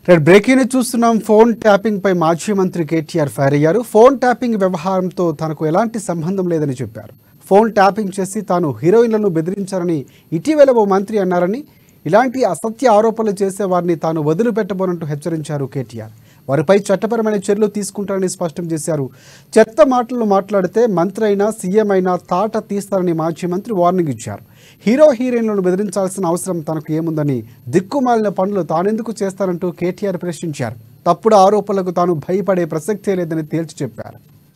రేపు breaking news చూస్తున్నాం phone tapping పై మాజీ మంత్రి కేటీఆర్ ఫైర్ అయ్యారు ఫోన్ ట్యాపింగ్ వ్యవహారంతో తనకు ఎలాంటి సంబంధం లేదని చెప్పారు ఫోన్ ట్యాపింగ్ చేసి తాను హీరోయిన్లను బెదిరించారని ఇటీవల ఓ మంత్రి అన్నారని ఇలాంటి అసత్య ఆరోపణలు చేసే వారిని తాను వదిలిపెట్టబోనంటూ హెచ్చరించారు కేటీఆర్ వారిపై చట్టపరమైన చర్యలు తీసుకుంటారని స్పష్టం చేశారు చెత్త మాటలు మాట్లాడితే మంత్రి అయినా సీఎం అయినా తాట తీస్తారని మాజీ మంత్రి వార్నింగ్ ఇచ్చారు హీరో హీరోయిన్లను బెదిరించాల్సిన అవసరం తనకు ఏముందని దిక్కుమాలిన పనులు తానెందుకు చేస్తారంటూ కేటీఆర్ ప్రశ్నించారు తప్పుడు ఆరోపణలకు తాను భయపడే ప్రసక్తే లేదని తేల్చి చెప్పారు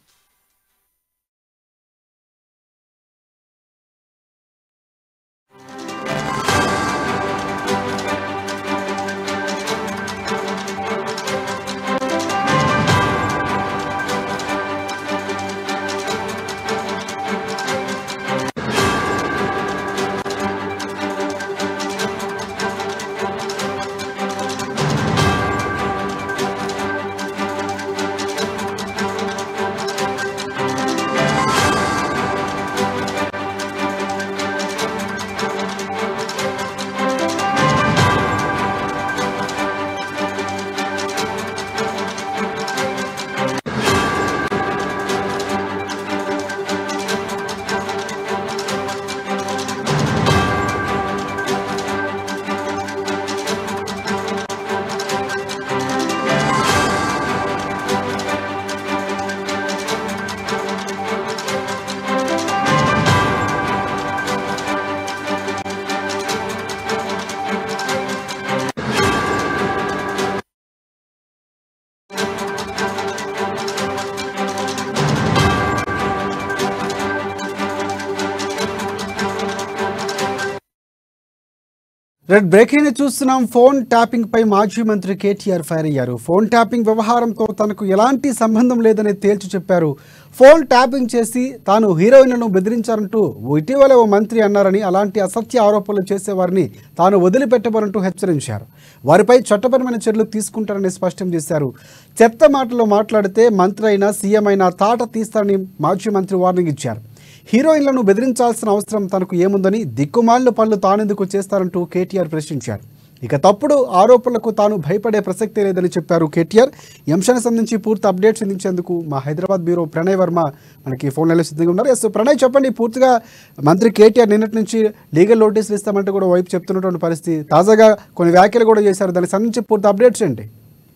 రెడ్ బ్రేకింగ్ న్యూస్ చూస్తున్నాం ఫోన్ ట్యాపింగ్ పై మాజీ మంత్రి కేటీఆర్ ఫైర్ అయ్యారు ఫోన్ ట్యాపింగ్ వ్యవహారంతో తనకు ఎలాంటి సంబంధం లేదని తేల్చి చెప్పారు ఫోన్ ట్యాపింగ్ చేసి తాను హీరోయిన్లను బెదిరించారంటూ ఇటీవల ఓ మంత్రి అన్నారని అలాంటి అసత్య ఆరోపణలు చేసేవారిని తాను వదిలిపెట్టబోనంటూ హెచ్చరించారు వారిపై చట్టపరమైన చర్యలు తీసుకుంటారని స్పష్టం చేశారు చెత్త మాటలు మాట్లాడితే మంత్రి అయినా సీఎం అయినా తాట తీస్తారని మాజీ మంత్రి వార్నింగ్ ఇచ్చారు హీరోయిన్లను బెదిరించాల్సిన అవసరం తనకు ఏముందని దిక్కుమాలిన పనులు తానెందుకు చేస్తారంటూ కేటీఆర్ ప్రశ్నించారు ఇక తప్పుడు ఆరోపణలకు తాను భయపడే ప్రసక్తే లేదని చెప్పారు కేటీఆర్ ఈ అంశానికి సంబంధించి పూర్తి అప్డేట్స్ అందించేందుకు మా హైదరాబాద్ బ్యూరో ప్రణయ్ వర్మ మనకి ఫోన్ లైన్లో సిద్ధంగా ఉన్నారు ఎస్ ప్రణయ్ చెప్పండి పూర్తిగా మంత్రి కేటీఆర్ నిన్నటి నుంచి లీగల్ నోటీసులు ఇస్తామంటే కూడా వైపు చెప్తున్నటువంటి పరిస్థితి తాజాగా కొన్ని వ్యాఖ్యలు కూడా చేశారు దానికి సంబంధించి పూర్తి అప్డేట్స్ ఏంటి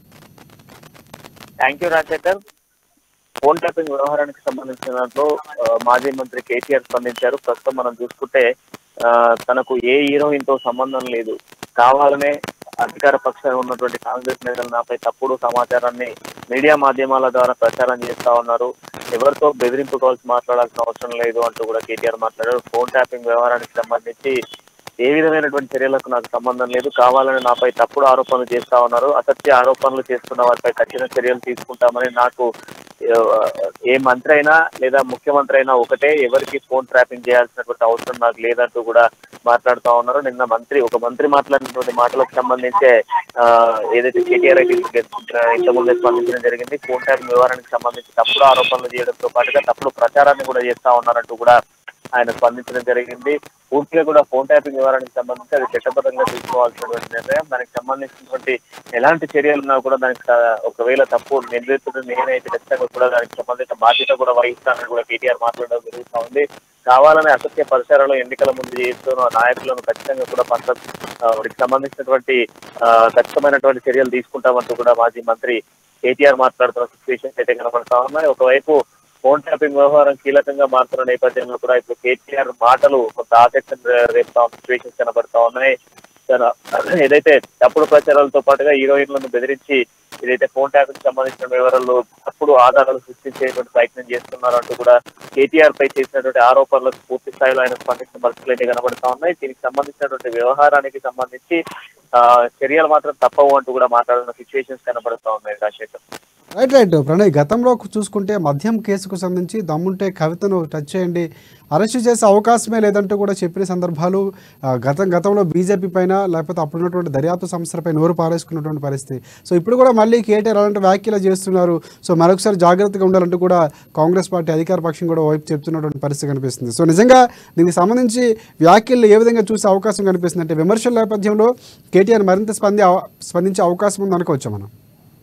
thank you Rajasekhar phone tapping వ్యవహారానికి సంబంధించిన దాంట్లో ఆ, మాజీ మంత్రి కేటీఆర్ స్పందించారు ప్రస్తుతం మనం చూసుకుంటే ఆ, తనకు ఏ హీరోయిన్ తో సంబంధం లేదు కావాలనే అధికార పక్షాన ఉన్నటువంటి కాంగ్రెస్ నేతలు నాపై తప్పుడు సమాచారాన్ని మీడియా మాధ్యమాల ద్వారా ప్రచారం చేస్తా ఉన్నారు ఎవరితో బెదిరింపు కాల్స్ మాట్లాడాల్సిన అవసరం లేదు అంటూ కూడా కేటీఆర్ మాట్లాడారు ఫోన్ ట్యాపింగ్ వ్యవహారానికి సంబంధించి ఏ విధమైనటువంటి చర్యలకు నాకు సంబంధం లేదు కావాలని నాపై తప్పుడు ఆరోపణలు చేస్తా ఉన్నారు అసత్య ఆరోపణలు చేస్తున్న వారిపై కఠిన చర్యలు తీసుకుంటామని నాకు ఆ, ఏ మంత్రి అయినా లేదా ముఖ్యమంత్రి అయినా ఒకటే ఎవరికి ఫోన్ ట్రాపింగ్ చేయాల్సినటువంటి అవసరం నాకు లేదంటూ కూడా మాట్లాడుతా ఉన్నారు నిన్న మంత్రి ఒక మంత్రి మాట్లాడినటువంటి మాటలకు సంబంధించే ఆ, ఏదైతే కేటీఆర్ అయితే ఇంతకుముందే స్పందించడం జరిగింది ఫోన్ ట్యాపింగ్ వ్యవహారానికి సంబంధించి తప్పుడు ఆరోపణలు చేయడంతో పాటుగా తప్పుడు ప్రచారాన్ని కూడా చేస్తా ఉన్నారంటూ కూడా ఆయన స్పందించడం జరిగింది పూర్తిగా కూడా ఫోన్ ట్యాపింగ్ వ్యవహారానికి సంబంధించి అది చట్టబద్ధంగా తీసుకోవాల్సినటువంటి నిర్ణయం దానికి సంబంధించినటువంటి ఎలాంటి చర్యలు ఉన్నా కూడా దానికి స- ఒకవేళ తప్పు నిందితుడు నేనైతే ఖచ్చితంగా కూడా దానికి సంబంధించిన బాధ్యత కూడా వహిస్తానని కూడా కేటీఆర్ మాట్లాడడం జరుగుతూ ఉంది కావాలని అసత్య పరిసరాలు ఎన్నికల ముందు చేస్తున్న నాయకులను ఖచ్చితంగా కూడా పంట ఆ, వారికి సంబంధించినటువంటి ఆ, ఖచ్చితమైనటువంటి చర్యలు తీసుకుంటామంటూ కూడా మాజీ మంత్రి కేటీఆర్ మాట్లాడుతున్న సిచ్యువేషన్స్ అయితే కనబడతా ఉన్నాయి ఒకవైపు ఫోన్ ట్యాపింగ్ వ్యవహారం కీలకంగా మారుతున్న నేపథ్యంలో కూడా ఇప్పుడు కేటీఆర్ మాటలు కొంత ఆసక్తిని రేపుతా సిచ్యువేషన్స్ కనబడతా ఉన్నాయి తన- ఏదైతే తప్పుడు ప్రచారాలతో పాటుగా హీరోయిన్లను బెదిరించి ఏదైతే ఫోన్ ట్యాపింగ్ సంబంధించిన వివరాలు తప్పుడు ఆధారాలు సృష్టించేటువంటి ప్రయత్నం చేస్తున్నారు అంటూ కూడా కేటీఆర్ పై చేసినటువంటి ఆరోపణలకు పూర్తి స్థాయిలో ఆయన స్పందించిన పరిస్థితులు అయితే కనబడతా ఉన్నాయి దీనికి సంబంధించినటువంటి వ్యవహారానికి సంబంధించి ఆ, చర్యలు మాత్రం తప్పవు అంటూ కూడా మాట్లాడుతున్న సిచ్యువేషన్స్ కనబడతా ఉన్నాయి రాజశేఖర్ రైట్ రైట్ ప్రణయ్ గతంలో చూసుకుంటే మద్యం కేసుకు సంబంధించి దమ్ముంటే కవితను టచ్ చేయండి అరెస్ట్ చేసే అవకాశమే లేదంటూ కూడా చెప్పిన సందర్భాలు ఆ, గతం గతంలో బీజేపీ పైన లేకపోతే అప్పుడున్నటువంటి దర్యాప్తు సంస్థలపై నోరు పారేసుకున్నటువంటి పరిస్థితి సో ఇప్పుడు కూడా మళ్ళీ కేటీఆర్ అలాంటి వ్యాఖ్యలు చేస్తున్నారు సో మరొకసారి జాగ్రత్తగా ఉండాలంటూ కూడా కాంగ్రెస్ పార్టీ అధికార పక్షం కూడా వైపు చెప్తున్నటువంటి పరిస్థితి కనిపిస్తుంది సో నిజంగా దీనికి సంబంధించి వ్యాఖ్యలు ఏ విధంగా చూసే అవకాశం కనిపిస్తుంది అంటే విమర్శల నేపథ్యంలో కేటీఆర్ మరింత స్పంది స్పందించే అవకాశం ఉంది అనుకోవచ్చు మనం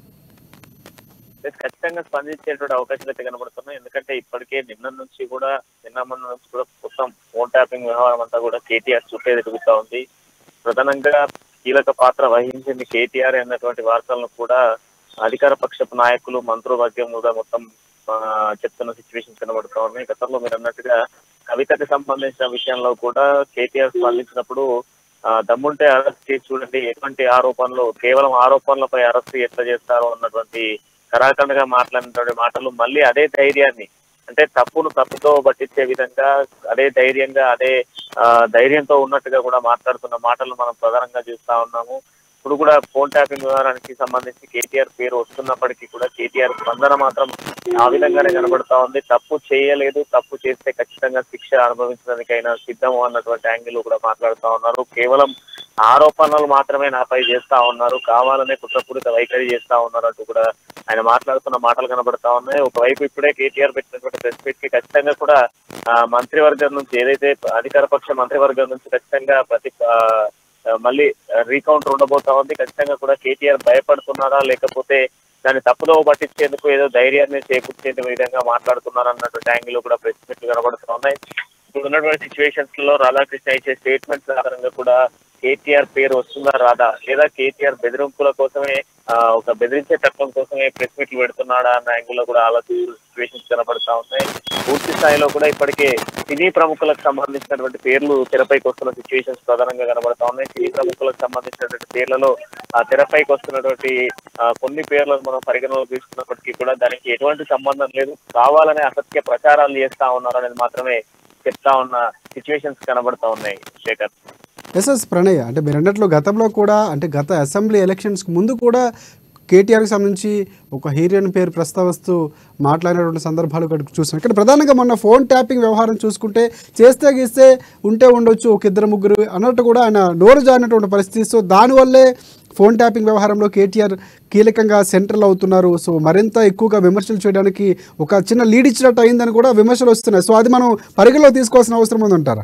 అయితే ఖచ్చితంగా స్పందించేటువంటి అవకాశాలు అయితే కనబడుతున్నాయి ఎందుకంటే ఇప్పటికే నిన్న నుంచి కూడా నిన్న మొన్న నుంచి కూడా మొత్తం ఫోన్ ట్యాపింగ్ వ్యవహారం అంతా కూడా కేటీఆర్ చుట్టే తిరుగుతా ఉంది ప్రధానంగా కీలక పాత్ర వహించింది కేటీఆర్ అన్నటువంటి వార్తలను కూడా అధికార పక్షపు నాయకులు మంత్రువర్గం కూడా మొత్తం ఆ, చెప్తున్న సిచ్యువేషన్ కనబడుతా ఉన్నాయి గతంలో మీరు అన్నట్టుగా కవితకి సంబంధించిన విషయంలో కూడా కేటీఆర్ స్పందించినప్పుడు ఆ, దమ్ముంటే అరెస్ట్ చేసి చూడండి ఎటువంటి ఆరోపణలు కేవలం ఆరోపణలపై అరెస్ట్ ఎట్లా చేస్తారో అన్నటువంటి కరాఖండగా మాట్లాడినటువంటి మాటలు మళ్ళీ అదే ధైర్యాన్ని అంటే తప్పును తప్పుతో పట్టించే విధంగా అదే ధైర్యంగా అదే ఆ, ధైర్యంతో ఉన్నట్టుగా కూడా మాట్లాడుతున్న మాటలు మనం ప్రధానంగా చూస్తా ఉన్నాము ఇప్పుడు కూడా ఫోన్ ట్యాపింగ్ వ్యవహారానికి సంబంధించి కేటీఆర్ పేరు వస్తున్నప్పటికీ కూడా కేటీఆర్ స్పందన మాత్రం ఆ విధంగానే కనబడతా ఉంది తప్పు చేయలేదు తప్పు చేస్తే ఖచ్చితంగా శిక్ష అనుభవించడానికైనా సిద్ధము అన్నటువంటి యాంగిల్ కూడా మాట్లాడుతా ఉన్నారు కేవలం ఆరోపణలు మాత్రమే నాపై చేస్తా ఉన్నారు కావాలనే కుట్రపూరిత వైఖరి చేస్తా ఉన్నారు అంటూ కూడా ఆయన మాట్లాడుతున్న మాటలు కనబడతా ఉన్నాయి ఒకవైపు ఇప్పుడే కేటీఆర్ పెట్టినటువంటి ప్రెస్ మీట్ కి ఖచ్చితంగా కూడా ఆ, మంత్రివర్గం నుంచి ఏదైతే అధికార పక్ష మంత్రివర్గం నుంచి ఖచ్చితంగా ప్రతి ఆ, ఆ, మళ్ళీ రీకౌంటర్ ఉండబోతా ఉంది ఖచ్చితంగా కూడా కేటీఆర్ భయపడుతున్నారా లేకపోతే దాన్ని తప్పుదో పట్టించేందుకు ఏదో ధైర్యాన్ని చేకూర్చేందుకు విధంగా మాట్లాడుతున్నారు అన్నటువంటి యాంగిల్ కూడా ప్రెస్ మీట్లు కనబడుతూ ఉన్నాయి ఇప్పుడు ఉన్నటువంటి సిచ్యువేషన్స్ లో రాధాకృష్ణ ఇచ్చే స్టేట్మెంట్స్ ఆధారంగా కూడా కేటీఆర్ పేరు వస్తుందా రాదా లేదా కేటీఆర్ బెదిరింపుల కోసమే ఆ, ఒక బెదిరించే తత్వం కోసమే ప్రెస్ మీట్లు పెడుతున్నాడా అన్న యాంగిల్ లో కూడా ఆలోచించిన సిచ్యువేషన్స్ కనబడతా ఉన్నాయి పూర్తి స్థాయిలో కూడా ఇప్పటికే సినీ ప్రముఖులకు సంబంధించినటువంటి పేర్లు తెరపైకి వస్తున్న సిచ్యువేషన్స్ ప్రధానంగా కనబడతా ఉన్నాయి సినీ ప్రముఖులకు సంబంధించినటువంటి పేర్లలో ఆ తెరపైకి వస్తున్నటువంటి ఆ, కొన్ని పేర్లను మనం పరిగణలోకి తీసుకున్నప్పటికీ కూడా దానికి ఎటువంటి సంబంధం లేదు కావాలనే అసత్య ప్రచారాలు చేస్తా ఉన్నారు అనేది మాత్రమే చెప్తా ఉన్న సిచ్యువేషన్స్ కనబడతా ఉన్నాయి శేఖర్ ఎస్ఎస్ ప్రణయ్ అంటే మీరు అన్నట్లు గతంలో కూడా అంటే గత అసెంబ్లీ ఎలక్షన్స్కి ముందు కూడా కేటీఆర్కి సంబంధించి ఒక హీరోయిన్ పేరు ప్రస్తావిస్తూ మాట్లాడినటువంటి సందర్భాలు ఇక్కడ చూస్తున్నాం ఇక్కడ ప్రధానంగా మొన్న ఫోన్ ట్యాపింగ్ వ్యవహారం చూసుకుంటే చేస్తే గీస్తే ఉంటే ఉండొచ్చు ఒక ఇద్దరు ముగ్గురు అన్నట్టు కూడా ఆయన నోరు జారినటువంటి పరిస్థితి సో దానివల్లే ఫోన్ ట్యాపింగ్ వ్యవహారంలో కేటీఆర్ కీలకంగా సెంట్రల్ అవుతున్నారు సో మరింత ఎక్కువగా విమర్శలు చేయడానికి ఒక చిన్న లీడ్ ఇచ్చినట్టు అయిందని కూడా విమర్శలు వస్తున్నాయి సో అది మనం పరిగణలో తీసుకోవాల్సిన అవసరం ఉందంటారా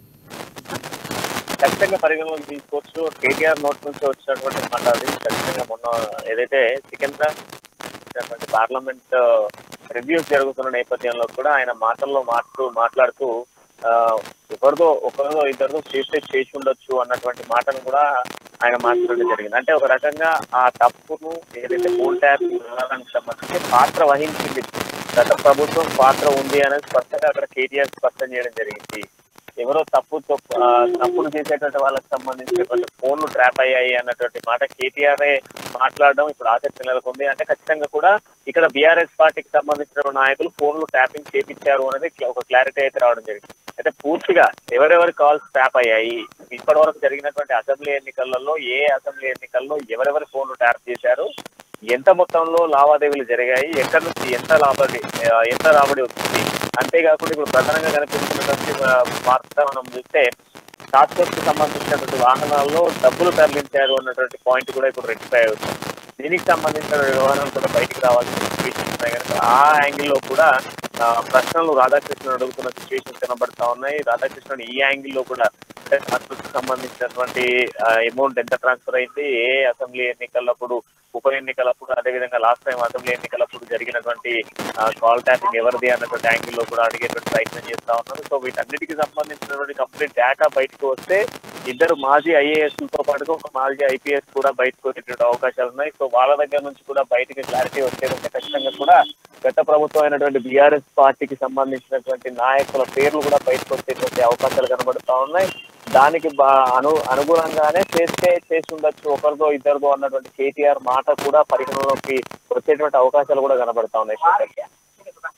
ఖచ్చితంగా పరిగణలోకి తీసుకోవచ్చు కేటీఆర్ నోట్ నుంచి వచ్చినటువంటి మాట అది ఖచ్చితంగా మొన్న ఏదైతే సికింద్రాబాద్ పార్లమెంట్ రివ్యూస్ జరుగుతున్న నేపథ్యంలో కూడా ఆయన మాటల్లో మాట్లాడుతూ మాట్లాడుతూ ఆ, ఒకరిదో ఒకరిదో ఇద్దరిదో చేస్తే చేసి ఉండొచ్చు అన్నటువంటి మాటను కూడా ఆయన మాట్లాడడం జరిగింది అంటే ఒక రకంగా ఆ తప్పును ఏదైతే ఫోన్ ట్యాప్ విధానానికి సంబంధించి పాత్ర వహించింది గత ప్రభుత్వం పాత్ర ఉంది అనేది స్పష్టంగా అక్కడ కేటీఆర్ స్పష్టం చేయడం జరిగింది ఎవరో తప్పు తప్పు- ఆ, తప్పులు చేసేటువంటి వాళ్ళకి సంబంధించినటువంటి ఫోన్లు ట్రాప్ అయ్యాయి అన్నటువంటి మాట కేటీఆర్ మాట్లాడడం ఇప్పుడు ఆసక్తి నెలకొంది అంటే ఖచ్చితంగా కూడా ఇక్కడ బీఆర్ఎస్ పార్టీకి సంబంధించిన నాయకులు ఫోన్లు ట్యాపింగ్ చేపించారు అనేది ఒక క్లారిటీ అయితే రావడం జరిగింది అయితే పూర్తిగా ఎవరెవరి కాల్స్ ట్యాప్ అయ్యాయి ఇప్పటి వరకు జరిగినటువంటి అసెంబ్లీ ఎన్నికలలో ఏ అసెంబ్లీ ఎన్నికల్లో ఎవరెవరి ఫోన్లు ట్యాప్ చేశారు ఎంత మొత్తంలో లావాదేవీలు జరిగాయి ఎక్కడి నుంచి ఎంత లాభడి ఆ, ఎంత రాబడి వచ్చింది అంతేకాకుండా ఇప్పుడు ప్రధానంగా కనిపిస్తున్నటువంటి ఆ, వార్త మనం చూస్తే ట్రాన్స్పోర్ట్ కి సంబంధించినటువంటి వాహనాల్లో డబ్బులు తరలించారు అన్నటువంటి పాయింట్ కూడా ఇప్పుడు రెక్టిఫై అవుతుంది దీనికి సంబంధించిన వ్యవహారం కూడా బయటికి రావాల్సిన సిచ్యువేషన్ ఉన్నాయి కనుక ఆ యాంగిల్ లో కూడా ఆ, ప్రశ్నలు రాధాకృష్ణ అడుగుతున్న సిచ్యువేషన్ కనబడతా ఉన్నాయి రాధాకృష్ణన్ ఈ యాంగిల్ లో కూడా అంటే ట్రాన్స్పోర్ట్ కి సంబంధించినటువంటి అమౌంట్ ఎంత ట్రాన్స్ఫర్ అయింది ఏ అసెంబ్లీ ఎన్నికలప్పుడు ఉప ఎన్నికలప్పుడు అదేవిధంగా లాస్ట్ టైం అసెంబ్లీ ఎన్నికలప్పుడు జరిగినటువంటి కాల్ ట్యాపింగ్ ఎవరిది అన్నటువంటి యాంగిల్ లో కూడా అడిగేటువంటి ప్రయత్నం చేస్తా ఉన్నారు సో వీటన్నిటికి సంబంధించినటువంటి కంప్లీట్ డేటా బయటకు వస్తే ఇద్దరు మాజీ ఐఏఎస్ తో పాటుగా ఒక మాజీ ఐపీఎస్ కూడా బయటకు వచ్చేటువంటి అవకాశాలు ఉన్నాయి సో వాళ్ళ దగ్గర నుంచి కూడా బయటికి క్లారిటీ వచ్చేదంటే ఖచ్చితంగా కూడా గత ప్రభుత్వం అయినటువంటి బీఆర్ఎస్ పార్టీకి సంబంధించినటువంటి నాయకుల పేర్లు కూడా బయటకు వచ్చేటువంటి అవకాశాలు కనబడుతా ఉన్నాయి దానికి బా- అను అనుగుణంగానే చేస్తే చేసి ఉండొచ్చు ఒకరిదో ఇద్దరిదో అన్నటువంటి కేటీఆర్ మాట కూడా పరిగణలోకి వచ్చేటువంటి అవకాశాలు కూడా కనబడతా ఉన్నాయి శేఖర్.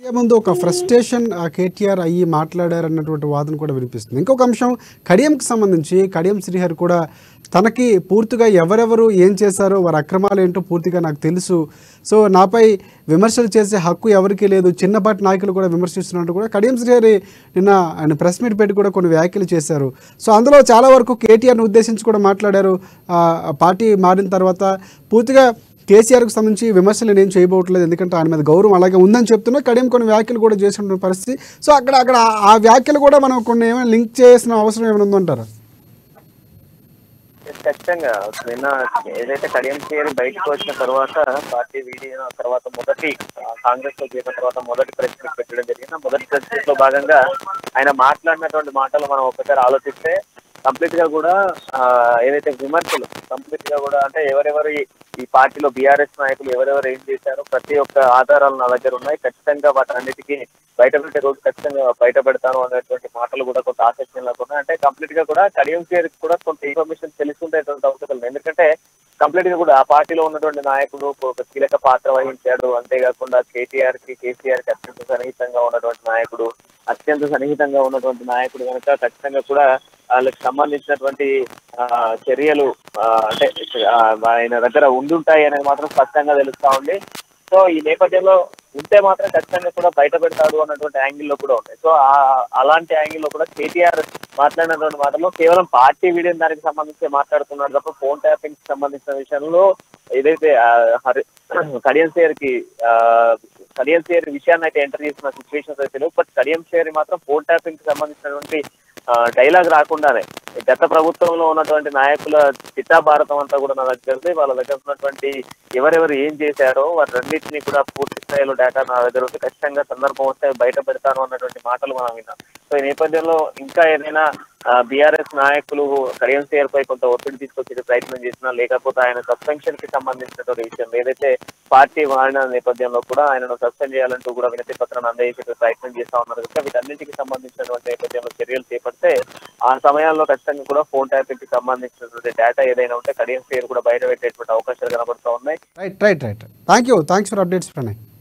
ఏ ముందు ఒక ఫ్రస్ట్రేషన్ కేటీఆర్ అయ్యి మాట్లాడారన్నటువంటి వాదన కూడా వినిపిస్తుంది ఇంకొక అంశం కడియంకి సంబంధించి కడియం శ్రీహరి కూడా తనకి పూర్తిగా ఎవరెవరు ఏం చేశారో వారి అక్రమాలు ఏంటో పూర్తిగా నాకు తెలుసు సో నాపై విమర్శలు చేసే హక్కు ఎవరికీ లేదు చిన్నపాటి నాయకులు కూడా విమర్శిస్తున్నట్టు కూడా కడియం శ్రీహరి నిన్న ఆయన ప్రెస్ మీట్ పెట్టి కూడా కొన్ని వ్యాఖ్యలు చేశారు సో అందులో చాలా వరకు కేటీఆర్ని ఉద్దేశించి కూడా మాట్లాడారు ఆ, పార్టీ మారిన తర్వాత పూర్తిగా కేసీఆర్కు సంబంధించి విమర్శలు నేను చేయబోట్లేదు ఎందుకంటే ఆయన మీద గౌరవం అలాగే ఉందని చెప్తున్నా కడియం కొన్ని వ్యాఖ్యలు కూడా చేసిన పరిస్థితి సో అక్కడ అక్కడ ఆ వ్యాఖ్యలు కూడా మనం కొన్ని ఏమైనా లింక్ చేసిన అవసరం ఏమైనా ఉందంటారా ఖచ్చితంగా నిన్న ఏదైతే కడియం చేరి బయటకు వచ్చిన తర్వాత పార్టీ వీడిన తర్వాత మొదటి ఆ, కాంగ్రెస్ లో చేరిన తర్వాత మొదటి ప్రెస్ మీట్ పెట్టడం జరిగింది ఆ మొదటి ప్రెస్ మీట్ లో భాగంగా ఆయన మాట్లాడినటువంటి మాటలు మనం ఒకసారి ఆలోచిస్తే కంప్లీట్ గా కూడా ఆ, ఏదైతే విమర్శలు కంప్లీట్ గా కూడా అంటే ఎవరెవరు ఈ- ఈ పార్టీలో బీఆర్ఎస్ నాయకులు ఎవరెవరు ఏం చేశారో ప్రతి ఒక్క ఆధారాలు నా దగ్గర ఉన్నాయి ఖచ్చితంగా వాటన్నిటికీ బయట పెట్టే రోజు ఖచ్చితంగా బయట పెడతాను అనేటువంటి మాటలు కూడా కొంత ఆసక్తిగా ఉన్నాయి అంటే కంప్లీట్ గా కూడా కడియం చేరికి కూడా కొంత ఇన్ఫర్మేషన్ తెలుసుకునేటువంటి అవసరం ఉంది. ఎందుకంటే కంప్లీట్ గా కూడా ఆ పార్టీలో ఉన్నటువంటి నాయకుడు ఒక కీలక పాత్ర వహించాడు అంతేకాకుండా కేటీఆర్ కి కేసీఆర్ కి అత్యంత సన్నిహితంగా ఉన్నటువంటి నాయకుడు అత్యంత సన్నిహితంగా ఉన్నటువంటి నాయకుడు కనుక ఖచ్చితంగా కూడా వాళ్ళకి సంబంధించినటువంటి ఆ, చర్యలు ఆ, అంటే ఆ, ఆయన దగ్గర ఉండుంటాయి అనేది మాత్రం స్పష్టంగా తెలుస్తా ఉంది సో ఈ నేపథ్యంలో ఉంటే మాత్రం ఖచ్చితంగా కూడా బయట పెడతాడు అన్నటువంటి యాంగిల్ లో కూడా ఉన్నాయి సో ఆ- అలాంటి యాంగిల్ లో కూడా కేటీఆర్ మాట్లాడినటువంటి మాటలు కేవలం పార్టీ వీడియో దానికి సంబంధించి మాట్లాడుతున్నాడు తప్ప ఫోన్ ట్యాపింగ్ కి సంబంధించిన విషయంలో ఏదైతే ఆ, హరి కడియం షేర్ కి ఆ, కడియం షేర్ విషయాన్ని అయితే ఎంటర్ చేసిన సిచ్యువేషన్స్ అయితే లేవు బట్ కడియం షేర్ మాత్రం ఫోన్ ట్యాపింగ్ కి సంబంధించినటువంటి డైలాగ్ రాకుండానే గత ప్రభుత్వంలో ఉన్నటువంటి నాయకుల చిట్టా భారతం అంతా కూడా నా దగ్గర ఉంది వాళ్ళ దగ్గర ఉన్నటువంటి ఎవరెవరు ఏం చేశారో వాటన్నిటిని కూడా పూర్తి స్థాయిలో డేటా నా దగ్గర ఉంది ఖచ్చితంగా సందర్భం వస్తే బయట పెడతాను అన్నటువంటి మాటలు మనం విన్నాం సో ఈ నేపథ్యంలో ఇంకా ఏదైనా బీఆర్ఎస్ నాయకులు కడియం సేర్ పై కొంత ఒత్తిడి తీసుకొచ్చే ప్రయత్నం చేసినా లేకపోతే ఆయన సస్పెన్షన్ కి సంబంధించినటువంటి విషయం ఏదైతే పార్టీ మారిన నేపథ్యంలో కూడా ఆయనను సస్పెండ్ చేయాలంటూ కూడా వినతి పత్రాన్ని అందజేసే ప్రయత్నం చేస్తా ఉన్నారు కనుక వీటన్నిటికి సంబంధించినటువంటి నేపథ్యంలో చర్యలు చేపడితే ఆ సమయాల్లో ఖచ్చితంగా కూడా ఫోన్ ట్యాపింగ్ కి సంబంధించినటువంటి డేటా ఏదైనా ఉంటే కడియం పేరు కూడా బయట పెట్టేటువంటి అవకాశాలు కనబడుతూ ఉన్నాయి right right right thank you thanks for updates Pranay